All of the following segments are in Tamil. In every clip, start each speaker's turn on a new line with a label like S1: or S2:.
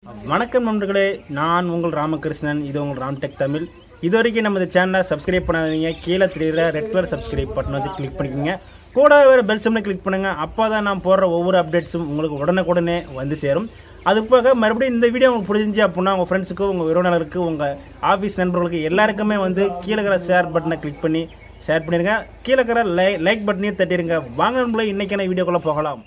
S1: வணக்கம் நண்பர்களே நான் உங்கள் ராமகிருஷ்ணன் இது உங்கள் ராம்டெக் தமிழ் இது வரைக்கும் நம்ம இந்த சேனலை சப்ஸ்கிரைப் பண்ணாதீங்க கீழே தெரியுற ரெட் கலர் சப்ஸ்கிரைப் பட்டன் வச்சு கிளிக் பண்ணிக்கோங்க கூட வேறு பெல் சிம்னு கிளிக் பண்ணுங்கள் அப்போ தான் நான் போடுற ஒவ்வொரு அப்டேட்ஸும் உங்களுக்கு உடனுக்குடனே வந்து சேரும் அது போக மறுபடியும் இந்த வீடியோ உங்களுக்கு பிடிச்சிருந்துச்சு அப்படின்னா உங்கள் ஃப்ரெண்ட்ஸுக்கு உங்கள் உறவினருக்கு உங்கள் ஆஃபீஸ் நண்பர்களுக்கு எல்லாருக்குமே வந்து கீழே இருக்கிற ஷேர் பட்டனை கிளிக் பண்ணி ஷேர் பண்ணிடுங்க கீழே இருக்கிற லை லைக் பட்டனையும் தட்டிடுங்க வாங்க நண்பர்களே இன்றைக்கான வீடியோக்குள்ளே போகலாம்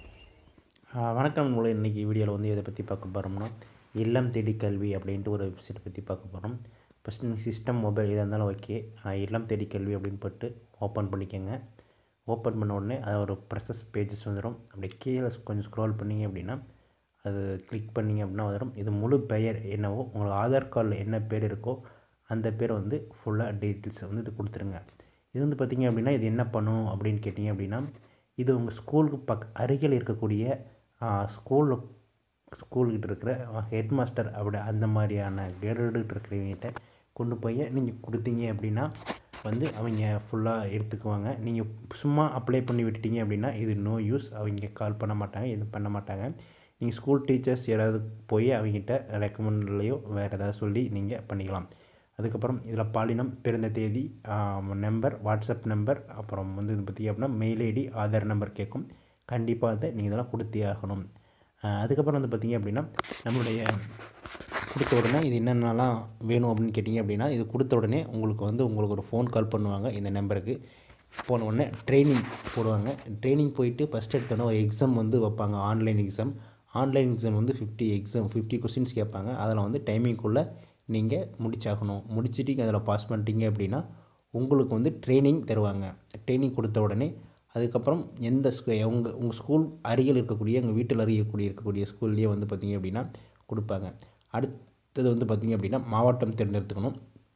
S2: ஆ, வணக்கம் நண்பர்களே இன்றைக்கி வீடியோவில் வந்து எதை பற்றி பார்க்க போகிறோம்னா இல்லம் தேடி கல்வி அப்படின்ட்டு ஒரு வெப்சைட் பற்றி பார்க்க போகிறோம் ஃபஸ்ட்டு சிஸ்டம் மொபைல் எதாக இருந்தாலும் ஓகே இல்லம் தேடி கல்வி அப்படின்னு போட்டு ஓப்பன் பண்ணிக்கோங்க ஓப்பன் பண்ண உடனே அது ஒரு ப்ரெசஸ் பேஜஸ் வந்துடும் அப்படியே கீழே கொஞ்சம் ஸ்க்ரோல் பண்ணிங்க அப்படின்னா அது கிளிக் பண்ணிங்க அப்படின்னா வந்துடும் இது முழு பெயர் என்னவோ உங்களுக்கு ஆதார் கார்டில் என்ன பேர் இருக்கோ அந்த பேரை வந்து ஃபுல்லாக டீட்டெயில்ஸ் வந்து இது கொடுத்துருங்க இது வந்து பார்த்திங்க அப்படின்னா இது என்ன பண்ணும் அப்படின்னு கேட்டிங்க அப்படின்னா இது உங்கள் ஸ்கூலுக்கு பக் அருகில் இருக்கக்கூடிய ஸ்கூல் ஸ்கூல்கிட்ட இருக்கிற ஹெட் மாஸ்டர் அப்படி அந்த மாதிரியான கேடுகிட்ட இருக்கிறவங்ககிட்ட கொண்டு போய் நீங்கள் கொடுத்தீங்க அப்படின்னா வந்து அவங்க ஃபுல்லாக எடுத்துக்குவாங்க நீங்கள் சும்மா அப்ளை பண்ணி விட்டுட்டீங்க அப்படின்னா இது நோ யூஸ் அவங்க கால் பண்ண மாட்டாங்க எதுவும் பண்ண மாட்டாங்க நீங்கள் ஸ்கூல் டீச்சர்ஸ் யாராவது போய் அவங்ககிட்ட ரெக்கமெண்ட்லேயோ வேறு ஏதாவது சொல்லி நீங்கள் பண்ணிக்கலாம் அதுக்கப்புறம் இதில் பாலினம் பிறந்த தேதி நம்பர் வாட்ஸ்அப் நம்பர் அப்புறம் வந்து இது பற்றி அப்படின்னா மெயில் ஐடி ஆதார் நம்பர் கேட்கும் கண்டிப்பாக அதை நீங்கள் இதெல்லாம் கொடுத்தே ஆகணும் ஆஹ் அதுக்கப்புறம் வந்து பார்த்திங்க அப்படின்னா நம்மளுடைய கொடுத்த உடனே இது என்னென்னலாம் வேணும் அப்படின்னு கேட்டிங்க அப்படின்னா இது கொடுத்த உடனே உங்களுக்கு வந்து உங்களுக்கு ஒரு ஃபோன் கால் பண்ணுவாங்க இந்த நம்பருக்கு போன உடனே ட்ரைனிங் போடுவாங்க ட்ரைனிங் போயிட்டு ஃபஸ்ட் எடுத்தோடனே ஒரு எக்ஸாம் வந்து வைப்பாங்க ஆன்லைன் எக்ஸாம் ஆன்லைன் எக்ஸாம் வந்து ஃபிஃப்டி எக்ஸாம் ஃபிஃப்டி கொஸ்டின்ஸ் கேட்பாங்க அதில் வந்து டைமிங்குள்ளே நீங்கள் முடிச்சாகணும் முடிச்சுட்டு அதில் பாஸ் பண்ணிட்டீங்க அப்படின்னா உங்களுக்கு வந்து ட்ரைனிங் தருவாங்க ட்ரைனிங் கொடுத்த உடனே அதுக்கப்புறம் எந்த ஸ்கூ உங்கள் உங்கள் ஸ்கூல் அருகில் இருக்கக்கூடிய எங்கள் வீட்டில் அருகே இருக்கக்கூடிய ஸ்கூல்லேயே வந்து பார்த்திங்க அப்படின்னா கொடுப்பாங்க அடுத்தது வந்து பார்த்திங்க அப்படின்னா மாவட்டம் தேர்ந்தெடுத்துக்கணும்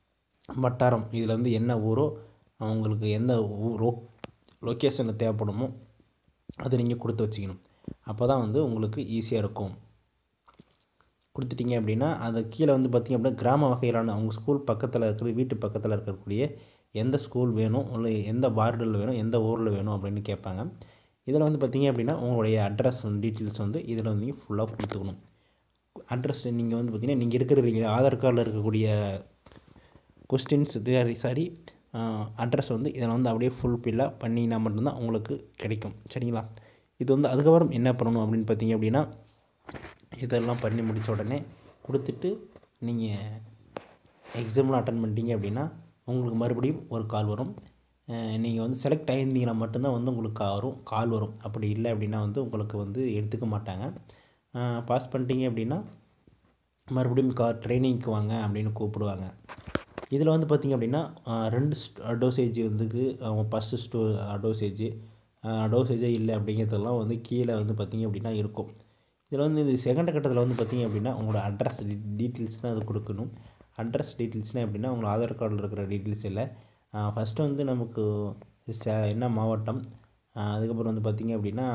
S2: வட்டாரம் இதில் வந்து என்ன ஊரோ உங்களுக்கு எந்த ஊரோ லொக்கேஷனில் தேவைப்படுமோ அதை நீங்கள் கொடுத்து வச்சுக்கணும் அப்போ தான் வந்து உங்களுக்கு ஈஸியாக இருக்கும் கொடுத்துட்டீங்க அப்படின்னா அது கீழே வந்து பார்த்திங்க அப்படின்னா கிராம வகையிலான அவங்க ஸ்கூல் பக்கத்தில் இருக்கிற வீட்டு பக்கத்தில் இருக்கக்கூடிய எந்த ஸ்கூல் வேணும் இல்லை எந்த வார்டில் வேணும் எந்த ஊரில் வேணும் அப்படின்னு கேட்பாங்க இதில் வந்து பார்த்திங்க அப்படின்னா உங்களுடைய அட்ரஸ் டீட்டெயில்ஸ் வந்து இதில் வந்து நீங்கள் ஃபுல்லாக கொடுத்துக்கணும் அட்ரஸ் நீங்கள் வந்து பார்த்திங்கன்னா நீங்கள் இருக்கிற ஆதார் கார்டில் இருக்கக்கூடிய கொஸ்டின்ஸ் சாரி அட்ரஸ் வந்து இதில் வந்து அப்படியே ஃபுல் ஃபில்லாக பண்ணிங்கன்னா மட்டும்தான் உங்களுக்கு கிடைக்கும் சரிங்களா இது வந்து அதுக்கப்புறம் என்ன பண்ணணும் அப்படின்னு பார்த்தீங்க அப்படின்னா இதெல்லாம் பண்ணி முடித்த உடனே கொடுத்துட்டு நீங்கள் எக்ஸாம்லாம் அட்டன் பண்ணிட்டீங்க அப்படின்னா உங்களுக்கு மறுபடியும் ஒரு கால் வரும் நீங்கள் வந்து செலக்ட் ஆகியிருந்தீங்கன்னா மட்டும்தான் வந்து உங்களுக்கு கால் வரும் கால் வரும் அப்படி இல்லை அப்படின்னா வந்து உங்களுக்கு வந்து எடுத்துக்க மாட்டாங்க பாஸ் பண்ணிட்டீங்க அப்படின்னா மறுபடியும் கா ட்ரைனிங்க்கு வாங்க அப்படின்னு கூப்பிடுவாங்க இதில் வந்து பார்த்திங்க அப்படின்னா ஆஹ் ரெண்டு டோசேஜ் வந்துக்கு ஃபஸ்ட்டு ஸ்டோ டோசேஜ் டோசேஜே இல்லை அப்படிங்கிறதெல்லாம் வந்து கீழே வந்து பார்த்திங்க அப்படின்னா இருக்கும் இதில் வந்து இது செகண்ட் கட்டத்தில் வந்து பார்த்திங்க அப்படின்னா உங்களோட அட்ரஸ் டீட்டெயில்ஸ் தான் அது கொடுக்கணும் அட்ரஸ் டீட்டெயில்ஸ்னால் எப்படின்னா உங்களோட ஆதார் கார்டில் இருக்கிற டீட்டெயில்ஸ் இல்லை ஃபஸ்ட்டு வந்து நமக்கு ச- என்ன மாவட்டம் ஆஹ் அதுக்கப்புறம் வந்து பார்த்திங்க அப்படின்னா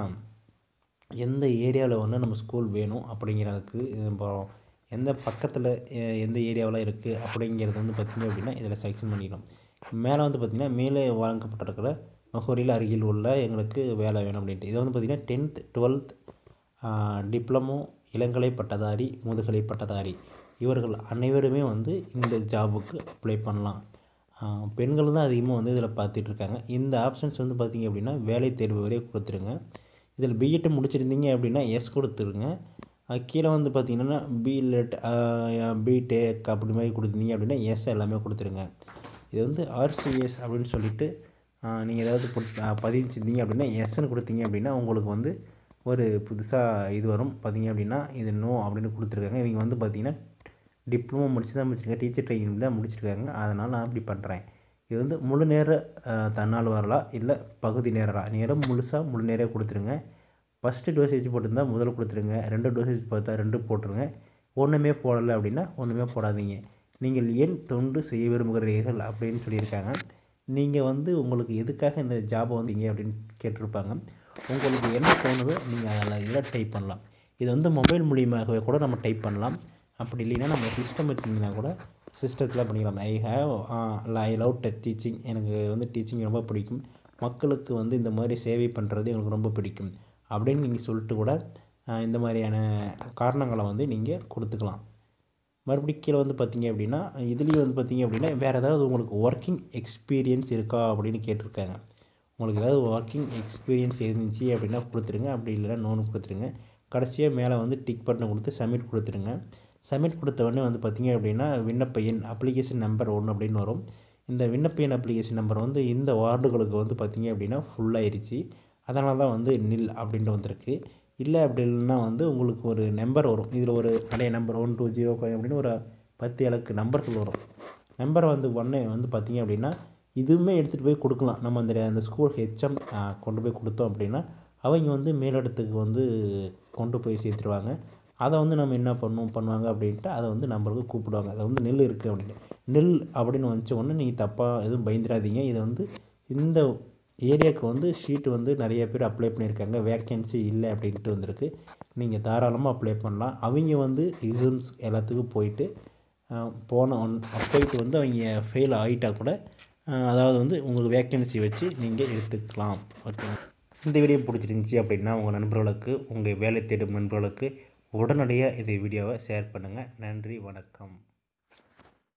S2: எந்த ஏரியாவில் வந்து நம்ம ஸ்கூல் வேணும் அப்படிங்கிறதுக்கு அப்புறம் எந்த பக்கத்தில் எந்த ஏரியாவில் இருக்குது அப்படிங்கிறது வந்து பார்த்திங்க அப்படின்னா இதில் செலெக்ஷன் பண்ணிக்கணும் மேலே வந்து பார்த்திங்கன்னா மேலே வழங்கப்பட்டிருக்கிற முகவரியில் அருகில் உள்ள எங்களுக்கு வேலை வேணும் அப்படின்ட்டு இது வந்து பார்த்திங்கன்னா டென்த் டுவெல்த் டிப்ளமோ இளங்கலை பட்டதாரி முதுகலை பட்டதாரி இவர்கள் அனைவருமே வந்து இந்த ஜாபுக்கு அப்ளை பண்ணலாம் ஆஹ் பெண்கள் தான் அதிகமாக வந்து இதில் பார்த்துட்டு இருக்காங்க இந்த ஆப்ஷன்ஸ் வந்து பார்த்திங்க அப்படின்னா வேலை தேர்வு வரையே கொடுத்துருங்க இதில் பிஎட் முடிச்சிருந்தீங்க அப்படின்னா எஸ் கொடுத்துருங்க அது கீழே வந்து பார்த்தீங்கன்னா பிலெட் பிடெக் அப்படி மாதிரி கொடுத்தீங்க அப்படின்னா எஸ் எல்லாமே கொடுத்துருங்க இது வந்து ஆர்சிஎஸ் அப்படின்னு சொல்லிட்டு நீங்கள் ஏதாவது புட்- ஆஹ் பதிஞ்சிருந்தீங்க அப்படின்னா எஸ்ன்னு கொடுத்தீங்க அப்படின்னா உங்களுக்கு வந்து ஒரு புதுசாக இது வரும் பார்த்தீங்க அப்படின்னா இது நோ அப்படின்னு கொடுத்துருக்காங்க இவங்க வந்து பார்த்தீங்கன்னா டிப்ளமோ முடிச்சு தான் முடிச்சிருக்காங்க டீச்சர் ட்ரைனிங் தான் முடிச்சிருக்காங்க அதனால் நான் அப்படி பண்ணுறேன் இது வந்து முழு நேர ஆஹ், தன்னார்வலரா இல்லை பகுதி நேரரா நேரம் முழுசாக முழு நேரம் கொடுத்துருங்க ஃபஸ்ட்டு டோசேஜ் போட்டிருந்தா முதல்ல கொடுத்துருங்க ரெண்டு டோசேஜ் பார்த்தா ரெண்டு போட்டுருங்க ஒன்றுமே போடலை அப்படின்னா ஒன்றுமே போடாதீங்க நீங்கள் ஏன் தொண்டு செய்ய விரும்புகிறீர்கள் அப்படின்னு சொல்லியிருக்காங்க நீங்கள் வந்து உங்களுக்கு எதுக்காக இந்த ஜாபை வந்தீங்க அப்படின்னு கேட்டிருப்பாங்க உங்களுக்கு என்ன தோணுதோ நீங்கள் அதில் இதில் டைப் பண்ணலாம் இது வந்து மொபைல் மூலியமாகவே கூட நம்ம டைப் பண்ணலாம் அப்படி இல்லைன்னா நம்ம சிஸ்டம் வச்சுருந்தீங்கன்னா கூட சிஸ்டத்தில் பண்ணிக்கலாம் I have I love teaching எனக்கு வந்து டீச்சிங் ரொம்ப பிடிக்கும் மக்களுக்கு வந்து இந்த மாதிரி சேவை பண்ணுறது எனக்கு ரொம்ப பிடிக்கும் அப்படின்னு நீங்கள் சொல்லிட்டு கூட ஆஹ் இந்த மாதிரியான காரணங்களை வந்து நீங்கள் கொடுத்துக்கலாம் மறுபடியும் கீழே வந்து பார்த்தீங்க அப்படின்னா இதுலேயும் வந்து பார்த்தீங்க அப்படின்னா வேறு ஏதாவது உங்களுக்கு ஒர்க்கிங் எக்ஸ்பீரியன்ஸ் இருக்கா அப்படின்னு கேட்டிருக்காங்க உங்களுக்கு ஏதாவது ஒர்க்கிங் எக்ஸ்பீரியன்ஸ் இருந்துச்சு அப்படின்னா கொடுத்துருங்க அப்படி இல்லைன்னா நோன்னு கொடுத்துருங்க கடைசியாக மேலே வந்து டிக் பட்டனை கொடுத்து சப்மிட் கொடுத்துருங்க சப்மிட் கொடுத்த உடனே வந்து பார்த்தீங்க அப்படின்னா விண்ணப்ப எண் அப்ளிகேஷன் நம்பர் ஒன்று அப்படின்னு வரும் இந்த விண்ணப்ப எண் அப்ளிகேஷன் நம்பர் வந்து இந்த வார்டுகளுக்கு வந்து பார்த்தீங்க அப்படின்னா ஃபுல்லாயிருச்சு அதனால தான் வந்து நில் அப்படின்ட்டு வந்திருக்கு இல்லை அப்படி இல்லைன்னா வந்து உங்களுக்கு ஒரு நம்பர் வரும் இதில் ஒரு பழைய number one two zero five அப்படின்னு ஒரு பத்து இலக்கு நம்பர்கள் வரும் நம்பரை வந்து ஒன்று வந்து பார்த்தீங்க அப்படின்னா இதுவுமே எடுத்துகிட்டு போய் கொடுக்கலாம் நம்ம அந்த அந்த ஸ்கூல் ஹெச்எம் கொண்டு போய் கொடுத்தோம் அப்படின்னா அவங்க வந்து மேலிடத்துக்கு வந்து கொண்டு போய் சேர்த்துருவாங்க அதை வந்து நம்ம என்ன பண்ணுவோம் பண்ணுவாங்க அப்படின்ட்டு அதை வந்து நம்மளுக்கு கூப்பிடுவாங்க அதை வந்து நெல் இருக்குது அப்படின்னு நெல் அப்படின்னு வச்ச உடனே நீங்கள் தப்பாக எதுவும் பயந்துடாதீங்க இதை வந்து இந்த ஏரியாவுக்கு வந்து ஷீட்டு வந்து நிறைய பேர் அப்ளை பண்ணியிருக்காங்க வேக்கன்சி இல்லை அப்படின்ட்டு வந்திருக்கு நீங்கள் தாராளமாக அப்ளை பண்ணலாம் அவங்க வந்து எக்ஸாம்ஸ் எல்லாத்துக்கும் போயிட்டு அஹ், போன ஒன் போயிட்டு வந்து அவங்க ஃபெயில் ஆகிட்டா கூட அஹ், அதாவது வந்து உங்களுக்கு வேக்கன்சி வச்சு நீங்கள் எடுத்துக்கலாம் ஓகே இந்த வீடியோ பிடிச்சிருந்துச்சி அப்படின்னா உங்கள் நண்பர்களுக்கு உங்கள் வேலை தேடும் நண்பர்களுக்கு உடனடியாக இந்த வீடியோவை ஷேர் பண்ணுங்கள் நன்றி வணக்கம்